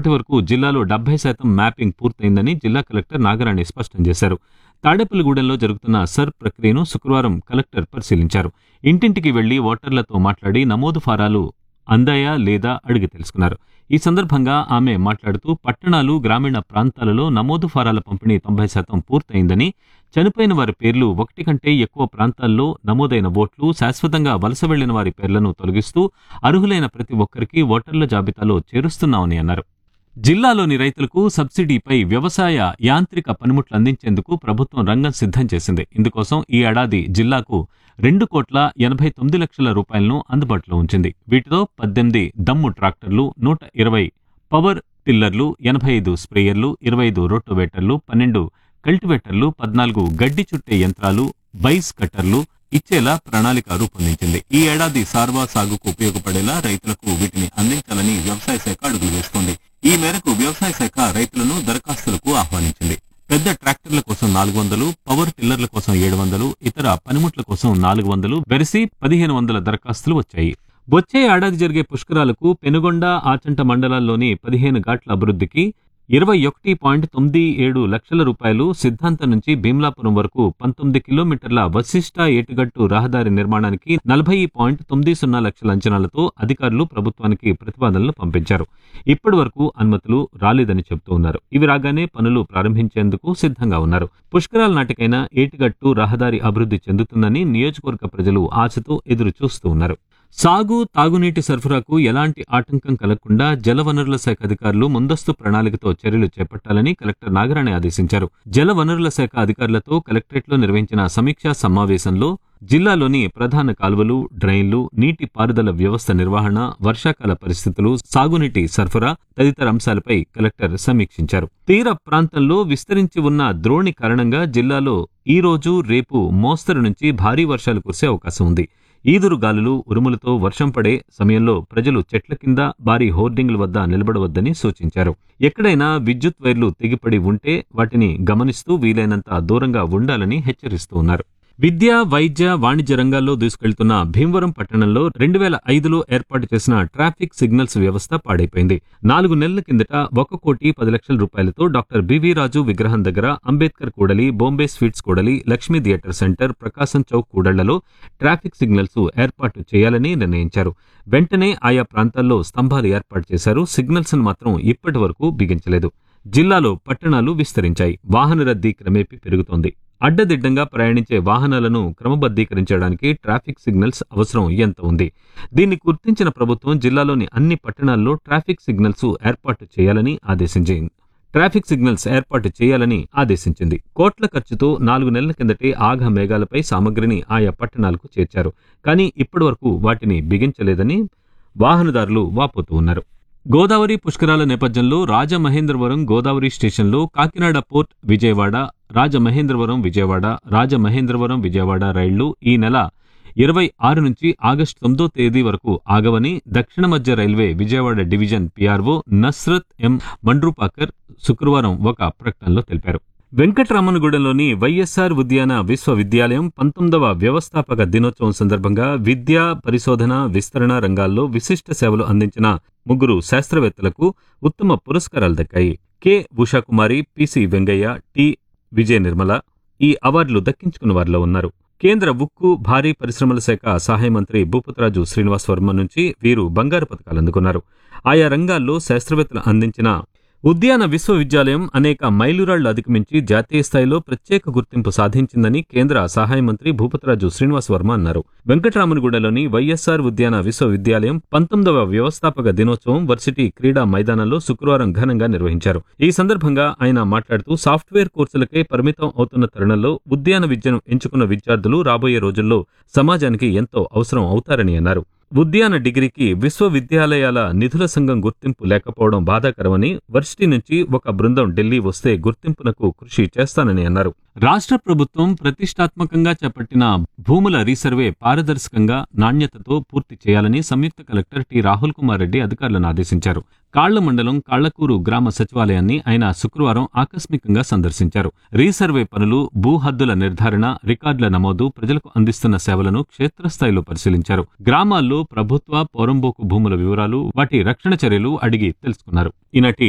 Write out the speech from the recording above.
ఇప్పటి వరకు జిల్లాలో డెబ్బై శాతం మ్యాపింగ్ పూర్తయిందని జిల్లా కలెక్టర్ నాగరాణి స్పష్టం చేశారు తాడేపల్లిగూడెంలో జరుగుతున్న సర్ ప్రక్రియను శుక్రవారం కలెక్టర్ పరిశీలించారు ఇంటింటికి వెళ్లి ఓటర్లతో మాట్లాడి నమోదు ఫారాలు అందాయా లేదా అడిగి తెలుసుకున్నారు ఈ సందర్భంగా ఆమె మాట్లాడుతూ పట్టణాలు గ్రామీణ ప్రాంతాలలో నమోదు ఫారాల పంపిణీ తొంభై శాతం పూర్తయిందని చనిపోయిన వారి పేర్లు ఒకటి కంటే ఎక్కువ ప్రాంతాల్లో నమోదైన ఓట్లు శాశ్వతంగా వలస వెళ్లిన వారి పేర్లను తొలగిస్తూ అర్హులైన ప్రతి ఒక్కరికి ఓటర్ల జాబితాలో చేరుస్తున్నామని అన్నారు జిల్లాలోని రైతులకు సబ్సిడీపై వ్యవసాయ యాంత్రిక పనిముట్లు అందించేందుకు ప్రభుత్వం రంగం సిద్ధం చేసింది ఇందుకోసం ఈ ఏడాది జిల్లాకు రెండు కోట్ల ఎనభై తొమ్మిది లక్షల రూపాయలను అందుబాటులో ఉంచింది వీటితో పద్దెనిమిది దమ్ము ట్రాక్టర్లు నూట ఇరవై పవర్ టిల్లర్లు ఎనభై ఐదు స్ప్రేయర్లు ఇరవై ఐదు రోటోవేటర్లు పన్నెండు కల్టివేటర్లు పద్నాలుగు గడ్డి చుట్టే యంత్రాలు బైస్ కట్టర్లు ఇచ్చేలా ప్రణాళిక రూపొందించింది ఈ ఏడాది సార్వా సాగుకు ఉపయోగపడేలా రైతులకు వీటిని అందించాలని వ్యవసాయ శాఖ అడుగులు వేస్తోంది ఈ మేరకు వ్యవసాయ శాఖ రైతులను దరఖాస్తులకు ఆహ్వానించింది పెద్ద ట్రాక్టర్ల కోసం నాలుగు వందలు పవర్ టిల్లర్ల కోసం ఏడు వందలు ఇతర పనిముట్ల కోసం నాలుగు వందలు వెరసి పదిహేను వందల దరఖాస్తులు వచ్చాయి వచ్చే ఏడాది జరిగే పుష్కరాలకు పెనుగొండ ఆచంట మండలాల్లోని పదిహేను ఘాట్ల అభివృద్ధికి ఇరవై ఒకటి పాయింట్ తొమ్మిది ఏడు లక్షల రూపాయలు సిద్ధాంతం నుంచి భీమ్లాపురం వరకు పంతొమ్మిది కిలోమీటర్ల వశిష్ట ఏటుగట్టు రహదారి నిర్మాణానికి నలభై పాయింట్ తొమ్మిది సున్నా లక్షల అంచనాలతో అధికారులు ప్రభుత్వానికి ప్రతిపాదనలు పంపించారు ఇప్పటి వరకు అనుమతులు రాలేదని చెబుతూ ఉన్నారు ఇవి రాగానే పనులు ప్రారంభించేందుకు సిద్ధంగా ఉన్నారు పుష్కరాల నాటికైనా ఏటిగట్టు రహదారి అభివృద్ధి చెందుతుందని నియోజకవర్గ ప్రజలు ఆశతో ఎదురు చూస్తూ ఉన్నారు సాగు తాగునీటి సరఫరాకు ఎలాంటి ఆటంకం కలగకుండా జలవనరుల శాఖ అధికారులు ముందస్తు ప్రణాళికతో చర్యలు చేపట్టాలని కలెక్టర్ నాగరాణి ఆదేశించారు జలవనరుల శాఖ అధికారులతో కలెక్టరేట్లో నిర్వహించిన సమీక్షా సమావేశంలో జిల్లాలోని ప్రధాన కాలువలు డ్రైన్లు నీటి పారుదల వ్యవస్థ నిర్వహణ వర్షాకాల పరిస్థితులు సాగునీటి సరఫరా తదితర అంశాలపై కలెక్టర్ సమీక్షించారు తీర ప్రాంతంలో విస్తరించి ఉన్న ద్రోణి కారణంగా జిల్లాలో ఈ రోజు రేపు మోస్తరు నుంచి భారీ వర్షాలు కురిసే అవకాశం ఉంది ఈదురు గాలులు ఉరుములతో వర్షం పడే సమయంలో ప్రజలు చెట్ల కింద భారీ హోర్డింగ్ల వద్ద నిలబడవద్దని సూచించారు ఎక్కడైనా విద్యుత్ వైర్లు తెగిపడి ఉంటే వాటిని గమనిస్తూ వీలైనంత దూరంగా ఉండాలని హెచ్చరిస్తూ ఉన్నారు విద్య వైద్య వాణిజ్య రంగాల్లో దూసుకెళ్తున్న భీమవరం పట్టణంలో రెండు వేల ఐదులో ఏర్పాటు చేసిన ట్రాఫిక్ సిగ్నల్స్ వ్యవస్థ పాడైపోయింది నాలుగు నెలల కిందట ఒక కోటి పది లక్షల రూపాయలతో డాక్టర్ బివి రాజు విగ్రహం దగ్గర అంబేద్కర్ కూడలి బాంబే స్వీట్స్ కూడలి లక్ష్మీ థియేటర్ సెంటర్ ప్రకాశం చౌక్ కూడళ్లలో ట్రాఫిక్ సిగ్నల్స్ ఏర్పాటు చేయాలని నిర్ణయించారు వెంటనే ఆయా ప్రాంతాల్లో స్తంభాలు ఏర్పాటు చేశారు సిగ్నల్స్ మాత్రం ఇప్పటి వరకు బిగించలేదు జిల్లాలో పట్టణాలు విస్తరించాయి వాహన రద్దీ క్రమేపీ పెరుగుతోంది అడ్డదిడ్డంగా ప్రయాణించే వాహనాలను క్రమబద్ధీకరించడానికి ట్రాఫిక్ సిగ్నల్స్ అవసరం ఎంత ఉంది దీన్ని గుర్తించిన ప్రభుత్వం జిల్లాలోని అన్ని పట్టణాల్లో ట్రాఫిక్ సిగ్నల్స్ ఏర్పాటు చేయాలని ఆదేశించింది ట్రాఫిక్ సిగ్నల్స్ ఏర్పాటు చేయాలని ఆదేశించింది కోట్ల ఖర్చుతో నాలుగు నెలల కిందటే ఆఘ మేఘాలపై సామగ్రిని ఆయా పట్టణాలకు చేర్చారు కానీ ఇప్పటివరకు వాటిని బిగించలేదని వాహనదారులు వాపోతూ ఉన్నారు గోదావరి పుష్కరాల నేపథ్యంలో రాజమహేంద్రవరం గోదావరి స్టేషన్లో కాకినాడ పోర్ట్ విజయవాడ రాజమహేంద్రవరం విజయవాడ రాజమహేంద్రవరం విజయవాడ రైళ్లు ఈ నెల ఇరవై ఆరు నుంచి ఆగస్టు తొమ్మిదో తేదీ వరకు ఆగవని దక్షిణ మధ్య railway Vijayawada division PRO Nasrat M Mandrupakar శుక్రవారం ఒక ప్రకటనలో తెలిపారు వెంకటరామనగూడెంలోని వైఎస్ఆర్ ఉద్యాన విశ్వవిద్యాలయం పంతొమ్మిదవ వ్యవస్థాపక దినోత్సవం సందర్భంగా విద్యా పరిశోధన విస్తరణ రంగాల్లో విశిష్ట సేవలు అందించిన ముగ్గురు శాస్త్రవేత్తలకు ఉత్తమ పురస్కారాలు దక్కాయి K Ushakumari PC Vengaiah T Vijaya Nirmala ఈ అవార్డులు దక్కించుకున్న వారిలో ఉన్నారు కేంద్ర ఉక్కు భారీ పరిశ్రమల శాఖ సహాయ మంత్రి భూపతిరాజు శ్రీనివాస్ వర్మ నుంచి వీరు బంగారు పథకాలు అందుకున్నారు ఆయా రంగాల్లో శాస్త్రవేత్తలు అందించిన ఉద్యాన విశ్వవిద్యాలయం అనేక మైలురాళ్లు అధిగమించి జాతీయ స్థాయిలో ప్రత్యేక గుర్తింపు సాధించిందని కేంద్ర సహాయ మంత్రి భూపతిరాజు శ్రీనివాస్ వర్మ అన్నారు వెంకటరామనగూడలోని వైఎస్ఆర్ ఉద్యాన విశ్వవిద్యాలయం పంతొమ్మిదవ వ్యవస్థాపక దినోత్సవం వర్సిటీ క్రీడా మైదానంలో శుక్రవారం ఘనంగా నిర్వహించారు ఈ సందర్భంగా ఆయన మాట్లాడుతూ సాఫ్ట్వేర్ కోర్సులకే పరిమితం అవుతున్న తరుణంలో ఉద్యాన విద్యను ఎంచుకున్న విద్యార్థులు రాబోయే రోజుల్లో సమాజానికి ఎంతో అవసరం అవుతారని అన్నారు ఉద్యాన డిగ్రీకి విశ్వవిద్యాలయాల నిధుల సంఘం గుర్తింపు లేకపోవడం బాధాకరమని వర్సిటీ నుంచి ఒక బృందం ఢిల్లీ వస్తే గుర్తింపునకు కృషి చేస్తానని అన్నారు రాష్ట్ర ప్రభుత్వం ప్రతిష్టాత్మకంగా చేపట్టిన భూముల రీసర్వే పారదర్శకంగా నాణ్యతతో పూర్తి చేయాలని సంయుక్త కలెక్టర్ టి రాహుల్ కుమార్ రెడ్డి అధికారులను ఆదేశించారు కాళ్ల మండలం కాళ్లకూరు గ్రామ సచివాలయాన్ని ఆయన శుక్రవారం ఆకస్మికంగా సందర్శించారు రీసర్వే పనులు భూ హద్దుల నిర్ధారణ రికార్డుల నమోదు ప్రజలకు అందిస్తున్న సేవలను క్షేత్రస్థాయిలో పరిశీలించారు గ్రామాల్లో ప్రభుత్వ పోరంబోకు భూముల వివరాలు వాటి రక్షణ చర్యలు అడిగి తెలుసుకున్నారు ఈనాటి